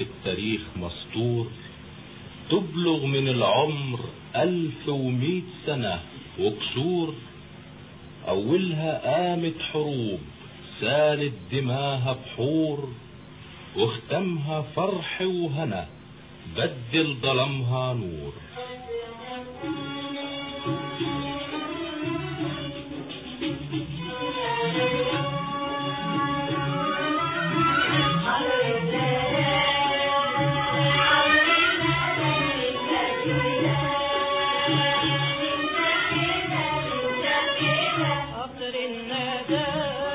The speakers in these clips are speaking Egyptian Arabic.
التاريخ مسطور تبلغ من العمر ألف ومئة سنة وكسور أولها قامت حروب سالت دماها بحور واختمها فرح وهنا بدل ظلمها نور قطر الندى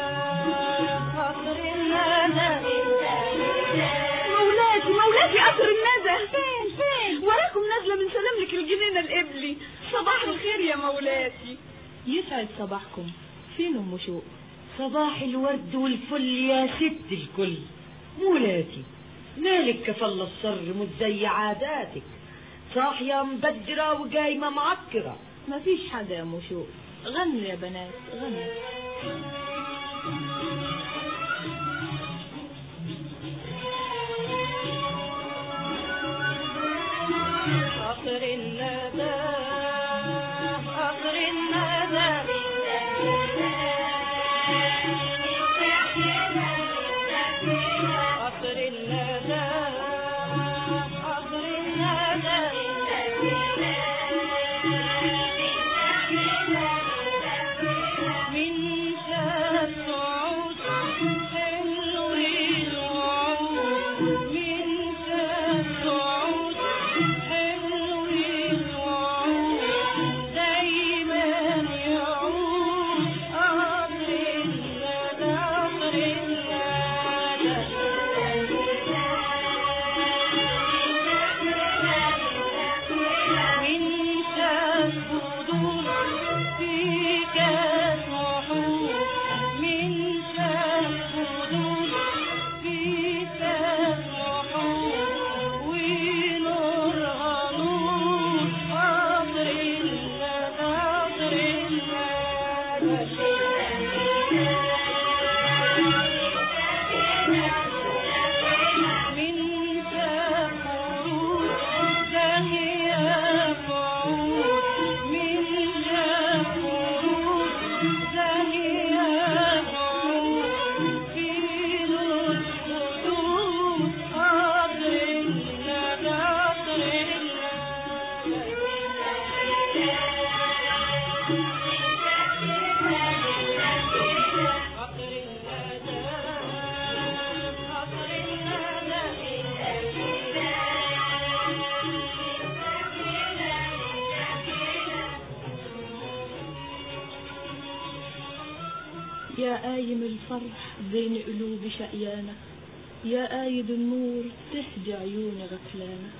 قطر الندى مولاتي مولاتي قطر الندى فين فين وراكم نازله من سلاملك الجنينه القبلي صباح الخير يا مولاتي يسعد صباحكم فين ام شوق صباح الورد والفل يا ست الكل مولاتي مالك كفل السر مش زي عاداتك صاحية مبدرة وقايمة معكرة مفيش حاجه يا ام شوق غنوا يا بنات غنوا قطر الندى قطر الندى قطر الندى قطر الندى من شاف صعود حلو الوعود من شاف صعود حلو الوعود دايما يعود قطر الندى قطر الندى من شاف فضول في كاس وحود من شاف فضول في كاس وحود ونورها نور قطر الندى قطر الندى من شاف خروج زاهية بعود من شاف خروج زاهية بعود في نور الخدود قطر الندى قطر الندى قطر الندى قطر يا قايم الفرح بين قلوب شقيانة يا قايد النور تهدي عيون غفلانة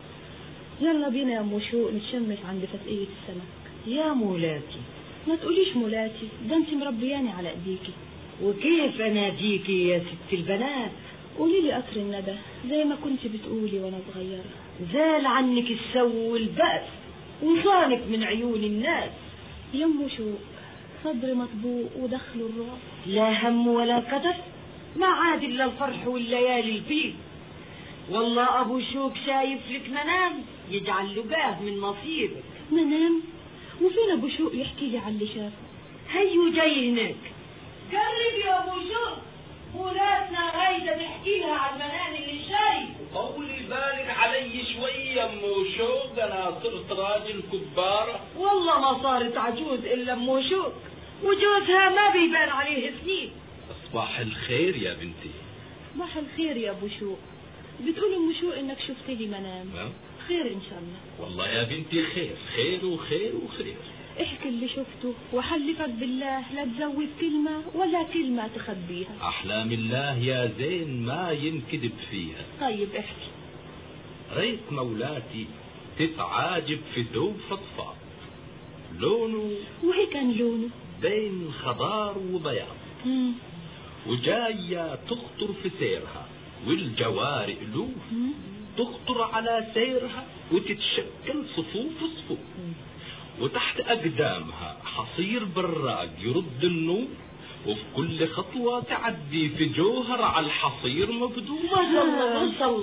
يلا بينا يا ام شوق نتشمس عند فتقية السمك يا مولاتي ما تقوليش مولاتي ده انت مربياني على ايديكي وكيف اناديكي يا ست البنات قولي لي قطر الندى زي ما كنت بتقولي وانا صغيرة زال عنك السو والبأس وصانك من عيون الناس يا ام شوق صدر مطبوق ودخل الرعب لا هم ولا قدر ما عاد الا الفرح والليالي البيض والله ابو شوك شايف لك منام يجعل له باه من نصيبك منام وفين ابو شوق يحكي لي على اللي شافه هيو جاي هناك قرب يا ابو شوك ولادنا غايده تحكي لها عن المنام اللي شايفه طولي بالك علي شوية ام شوق انا صرت راجل كبارة والله ما صارت عجوز الا ام شوك وجوزها ما بيبان عليه سنين صباح الخير يا بنتي صباح الخير يا ابو شوق بتقول ام شوق انك شفت لي منام ها؟ خير ان شاء الله والله يا بنتي خير خير وخير وخير احكي اللي شفته وحلفك بالله لا تزود كلمة ولا كلمة تخبيها احلام الله يا زين ما ينكذب فيها طيب احكي ريت مولاتي تتعاجب في ثوب فضفاض لونه وهي كان لونه بين خضار وبياض مم. وجاية تخطر في سيرها والجواري ألوف مم. تخطر على سيرها وتتشكل صفوف صفوف وتحت أقدامها حصير براق يرد النور وفي كل خطوة تعدي في جوهر على الحصير مبدور ما شاء الله ما شاء الله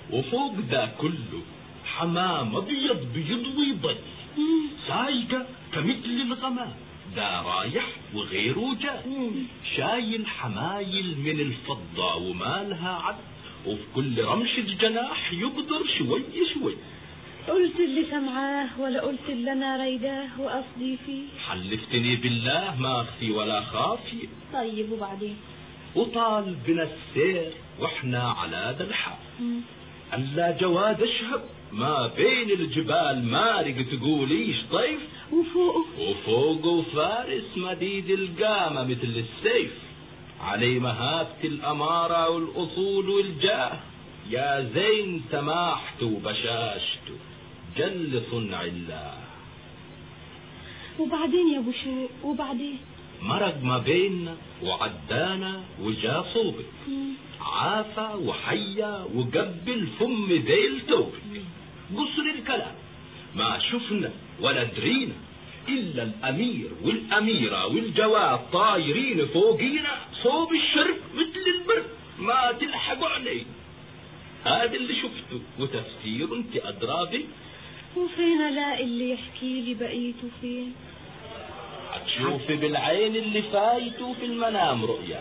وفوق ده كله حمام ابيض بيض ويضي سايقة كمثل الغمام ده رايح وغيره جاي شايل حمايل من الفضة ومالها عد وفي كل رمشة جناح يقدر شوي شوي قلت اللي سمعاه ولا قلت اللي انا رايداه وقصدي فيه حلفتني بالله ما اخفي ولا خافي طيب وبعدين وطال بنا السير واحنا على ذا الحال ألا جواد اشهب ما بين الجبال مارق تقوليش طيف وفوقه وفوقه فارس مديد القامة مثل السيف علي مهابة الأمارة والأصول والجاه يا زين سماحته وبشاشته جل صنع الله وبعدين يا ابو شوق وبعدين مرق ما بيننا وعدانا وجا صوبك عافى وحيا وقبل فم ذيل توبك قصر الكلام ما شفنا ولا درينا إلا الأمير والأميرة والجواب طايرين فوقينا صوب الشرق مثل البرد ما تلحقوا علي هذا اللي شفته وتفسير انت أدرى به وفين الاقي اللي يحكي لي بقيته فين هتشوفي بالعين اللي فايته في المنام رؤيا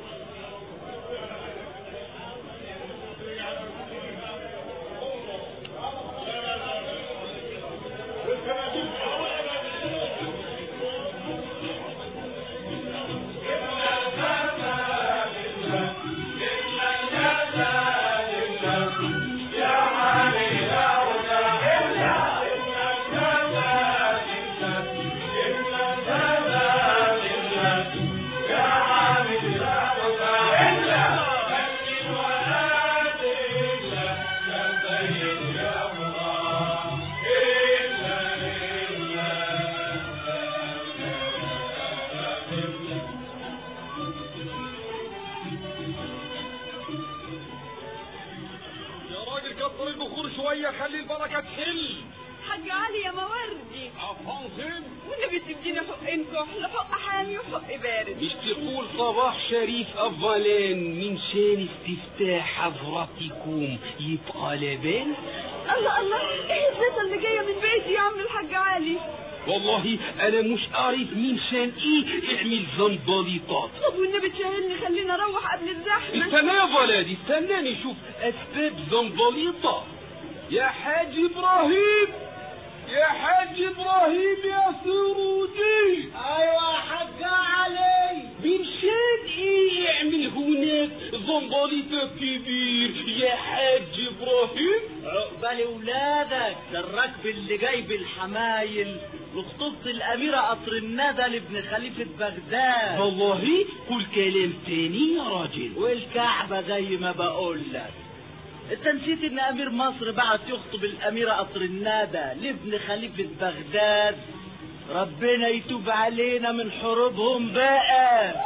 يا راجل كتر البخور شوية خلي البركة تحل حاج علي يا موردي أفانسين والنبي تديني حقين كحل حق حامي وحق بارد مش تقول صباح شريف أفالين من شان استفتاح حضراتكم يبقى لبان الله الله ايه الزيطه اللي جايه من بيتي يا عم الحاج علي والله أنا مش عارف من شان إيه اعمل زنبليطات طب والنبي تشاهلني خلينا اروح قبل الزحمه استنى يا ولدي استناني شوف أسباب زنبليطة يا حاج إبراهيم يا حاج إبراهيم يا سرودي ايوه حاج علي بنشان ايه يعمل هناك زنبليطة كبير يا حاج ابراهيم عقبال ولادك ده الركب اللي جايب الحمايل لخطوبة الأميرة قطر الندى لابن خليفة بغداد والله قول كلام تاني يا راجل والكعبة زي ما بقول لك انت نسيت ان امير مصر بعت يخطب الاميرة قطر الندى لابن خليفة بغداد ربنا يتوب علينا من حروبهم بقى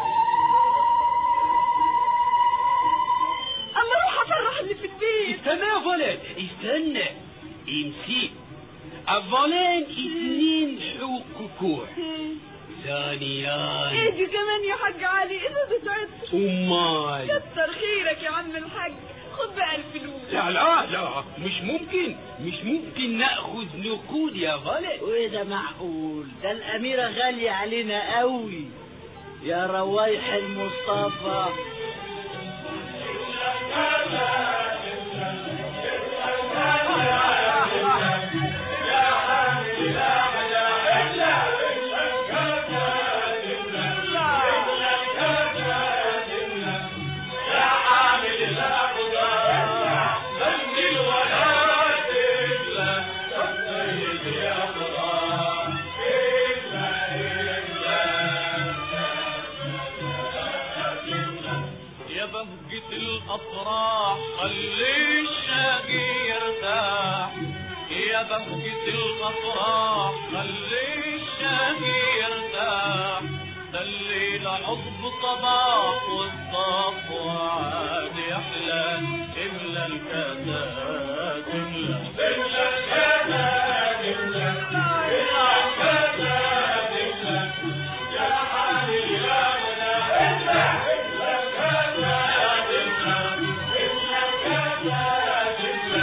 اما اروح افرح اللي في البيت استنى يا ولد استنى امسك اولا اثنين حقوق كوع ثانيا ايه دي كمان يا حاج علي اذا بتعبت امال كتر خيرك يا عم الحاج خد بقى الفلوس لا لا لا مش ممكن مش ممكن ناخذ نقود يا ولد وايه ده معقول ده الاميرة غالية علينا قوي يا روايح المصطفى يا بهجة الأفراح خلي الشاقي يرتاح يا بهجة الأفراح خلي الشاقي يرتاح ده الليل عضب صباح والصف وعاد يحلى إلا الكاسات إلا إلا الكاسات إلا إلا الكاسات إلا يا حبيبي يا إلا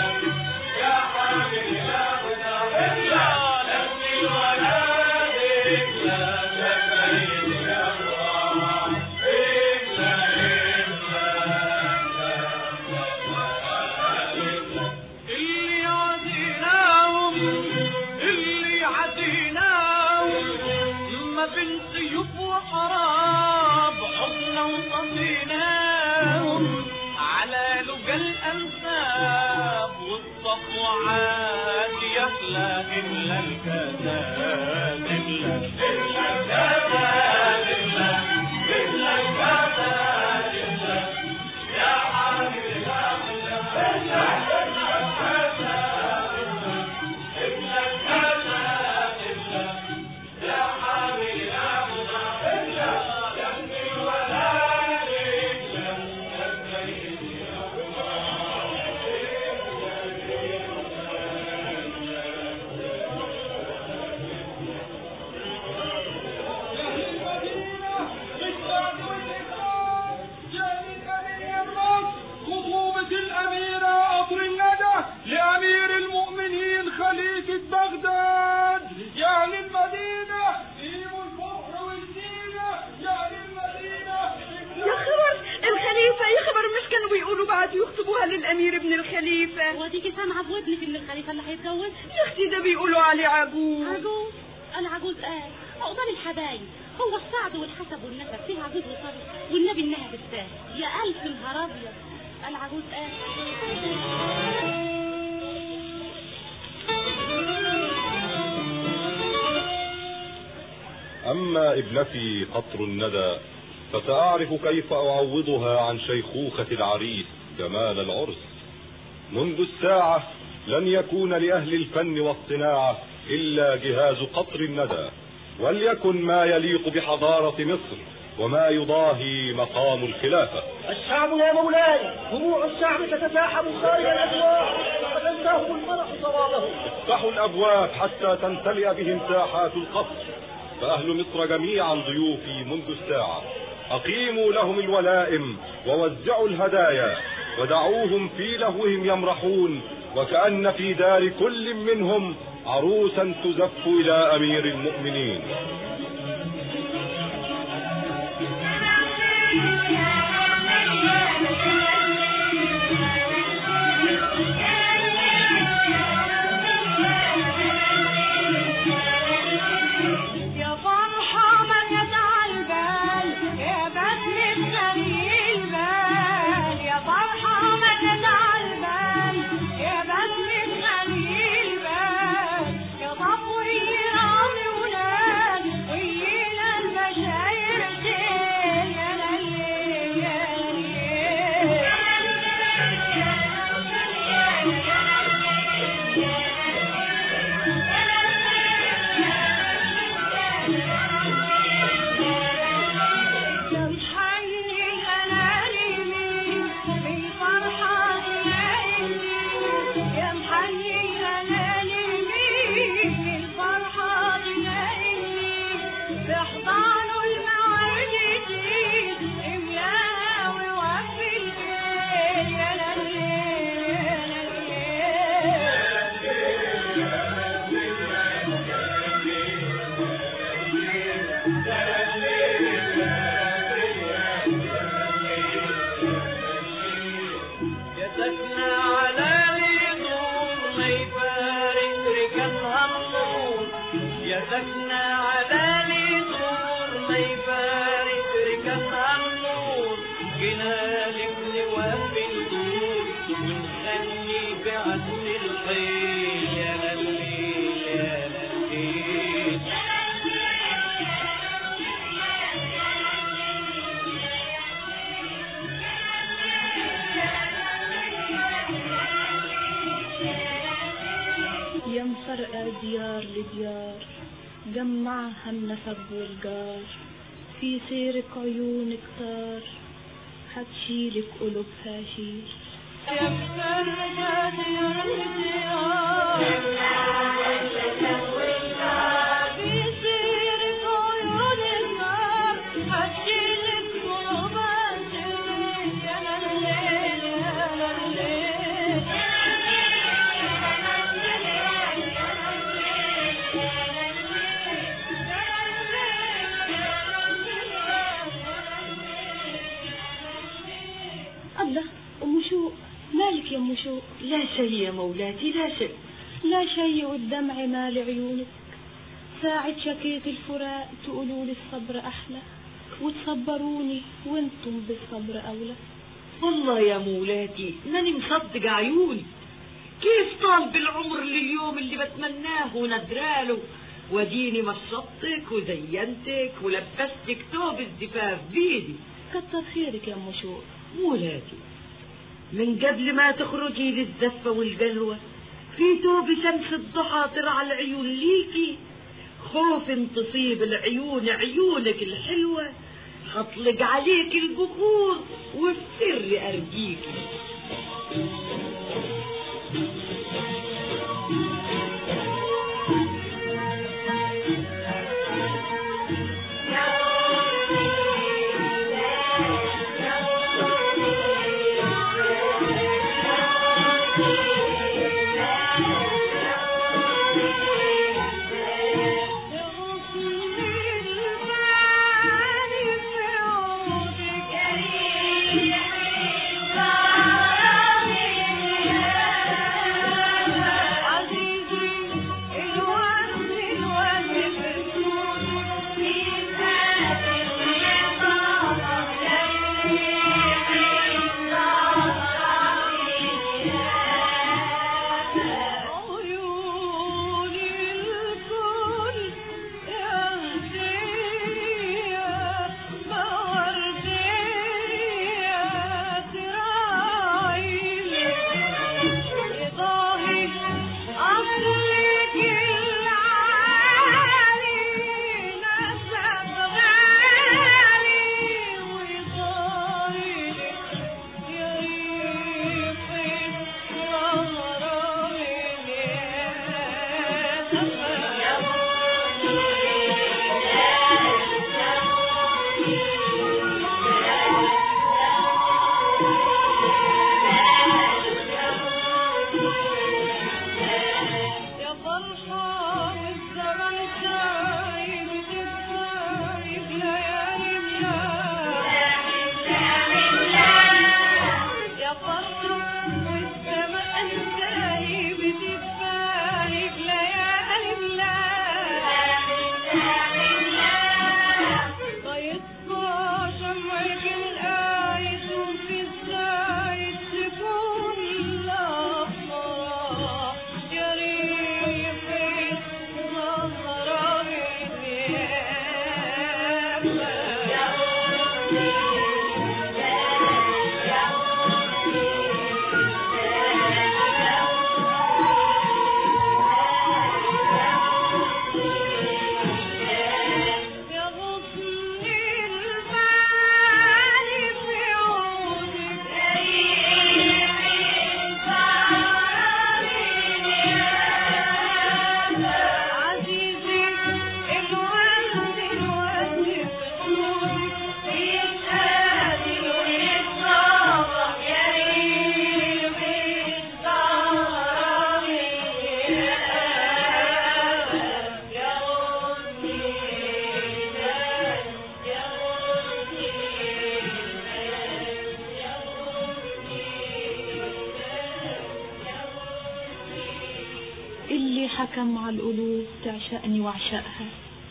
تبقى الأنساب والصفو عاد يخلى إلا الكتاب إلا الكتاب إلا إلا الكتاب إلا يا حبيبي يا خطوبة الأميرة قطر الندى لأمير المؤمنين خليفة بغداد يعني المدينة إيم الفرح والزينة يعني المدينة يا خبر الخليفة يا خبر مش كانوا بيقولوا بعد يخطبوها للأمير ابن الخليفة وديكي سامعة بودنك ان الخليفة اللي هيتجوز يا أختي ده بيقولوا عليه عجوز عجوز العجوز قال عقبال الحبايب هو السعد والحسب والنسب فيه عجوز وصبي والنبي انها بالسهل يا الف نهار ابيض العجوز قال أما ابنتي قطر الندى فسأعرف كيف أعوضها عن شيخوخة العريس جمال العرس منذ الساعة لن يكون لأهل الفن والصناعة إلا جهاز قطر الندى وليكن ما يليق بحضارة مصر وما يضاهي مقام الخلافة الشعب يا مولاي دموع الشعب تتزاحم خارج الأسواق فتنساهم المرح صوابه افتحوا الأبواب حتى تمتلئ بهم ساحات القصر فأهل مصر جميعا ضيوفي منذ الساعة أقيموا لهم الولائم ووزعوا الهدايا ودعوهم في لهوهم يمرحون وكأن في دار كل منهم عروسا تزف إلى أمير المؤمنين يا فرحة ما تدعى البال يا بدر السري البال يا فرحة ما تدعى البال يا بدر السري البال يا طفوي رامي ولاد وينا المشاير زين يا للي يا يا محني هلالي في فرحة ليلي يا محني هلالي في فرحة ليلي بحضان الموعد املاها ووفي الليل يا لليل يا لليل يا سكنة على لي نور ما يفارق ركنها النور يا سكنة على لي نور ما يفارق ركنها النور جينا لك نوفي الدور ونغني بعزم الخيل يا لليل يا لليل يا مفرقة ديار لديار جمعها النسب والجار في سيرك عيون كتار هتشيلك قلوبها شيل يا مفرقة ديار لديار في سيرك عيون النار هتشيلك قلوبها شيل يا لليل يا لليل الله أم شوق مالك يا أم شوق لا شيء يا مولاتي لا شيء لا شيء والدمع مال عيونك ساعة شكيت الفراق تقولوا لي الصبر أحلى وتصبروني وانتم بالصبر أولى والله يا مولاتي ماني مصدق عيوني كيف طال بالعمر لليوم اللي بتمناه وندراله وديني مشطتك وزينتك ولبستك ثوب الزفاف بيدي كتر خيرك يا ام شوق مولاتي من قبل ما تخرجي للزفة والقلوة في توب شمس الضحى ترعى العيون ليكي خوف ان تصيب العيون عيونك الحلوة هطلق عليك البخور وفي سر ارجيكي اللي حكم على القلوب تعشقني واعشقها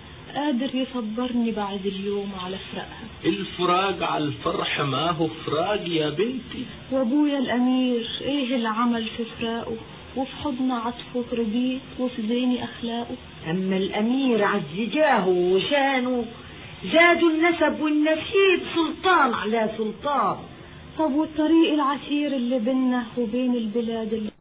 قادر يصبرني بعد اليوم على فراقها الفراق على الفرح ما هو فراق يا بنتي وابويا الامير ايه اللي عمل في فراقه وفي حضن عطفه رضيت وفي زيني اخلاقه أما الأمير عزجاه وشانه زادوا النسب والنسيب سلطان على سلطان طب والطريق العسير اللي بينا وبين البلاد اللي